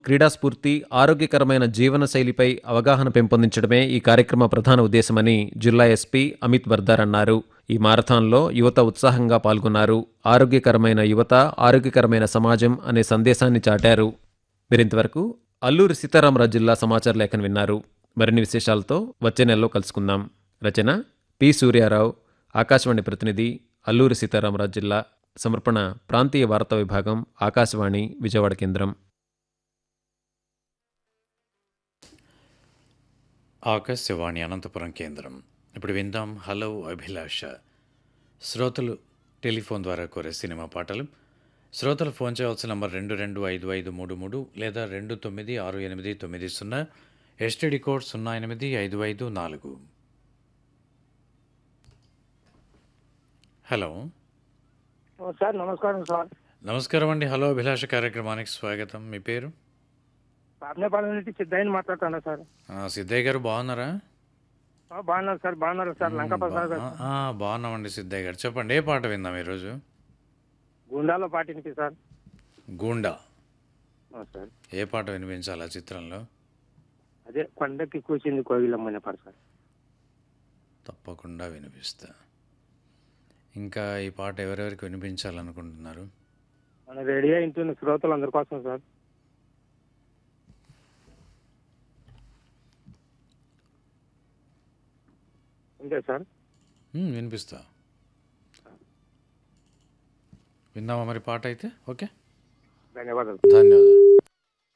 క్రీడాస్ఫూర్తి ఆరోగ్యకరమైన జీవనశైలిపై అవగాహన పెంపొందించడమే ఈ కార్యక్రమ ప్రధాన ఉద్దేశమని జిల్లా ఎస్పీ అమిత్ బర్దార్ అన్నారు ఈ మారథాన్లో యువత ఉత్సాహంగా పాల్గొన్నారు ఆరోగ్యకరమైన యువత ఆరోగ్యకరమైన సమాజం అనే సందేశాన్ని చాటారు మీరింతవరకు అల్లూరి సీతారామరాజు జిల్లా సమాచార లేఖను విన్నారు మరిన్ని విశేషాలతో వచ్చే నెలలో కలుసుకుందాం రచన పి సూర్యారావు ఆకాశవాణి ప్రతినిధి అల్లూరి సీతారామరాజు జిల్లా సమర్పణ ప్రాంతీయ వార్తా విభాగం ఆకాశవాణి విజయవాడ కేంద్రం ఆకాశవాణి అనంతపురం కేంద్రం ఇప్పుడు విందాం హలో అభిలాష శ్రోతలు టెలిఫోన్ ద్వారా కోరే సినిమా పాటలు శ్రోతలు ఫోన్ చేయవలసిన నంబర్ రెండు రెండు ఐదు ఐదు మూడు మూడు లేదా రెండు తొమ్మిది ఆరు ఎనిమిది తొమ్మిది సున్నా ఎస్టీడీ కోడ్ సున్నా ఎనిమిది ఐదు ఐదు నాలుగు హలో ఓ సార్ నమస్కారం సార్ నమస్కారం అండి హలో అభిలాష కార్యక్రమానికి స్వాగతం మీ పేరు పాపనేపాలెం నుంచి సిద్ధయ్యని మాట్లాడుతున్నా సార్ ఆ, సిద్ధయ్య గారు బాగున్నారా ఆ, బాగున్నారు సార్ బాగున్నారు సార్ లంకా ప్రసాద్ గారు ఆ, ఆ, బాగున్నామండి సిద్ధయ్య గారు చెప్పండి ఏ పాట విందాం ఈరోజు గుండాలో పాటించి సార్ గూండా ఆ, సార్ ఏ పాట వినిపించాలి ఆ చిత్రంలో అదే కొండకి కూర్చింది కోగిలమ్మనే పాట సార్ తప్పకుండా వినిపిస్తా ఇంకా ఈ పాట ఎవరెవరికి వినిపించాలనుకుంటున్నారు మన రెడీ అయింటుంది శ్రోతలు అందరి కోసం సార్ అంతే సార్ మ్మ్, వినిపిస్తా విందామా మరి పాట అయితే ఓకే ధన్యవాదాలు ధన్యవాదాలు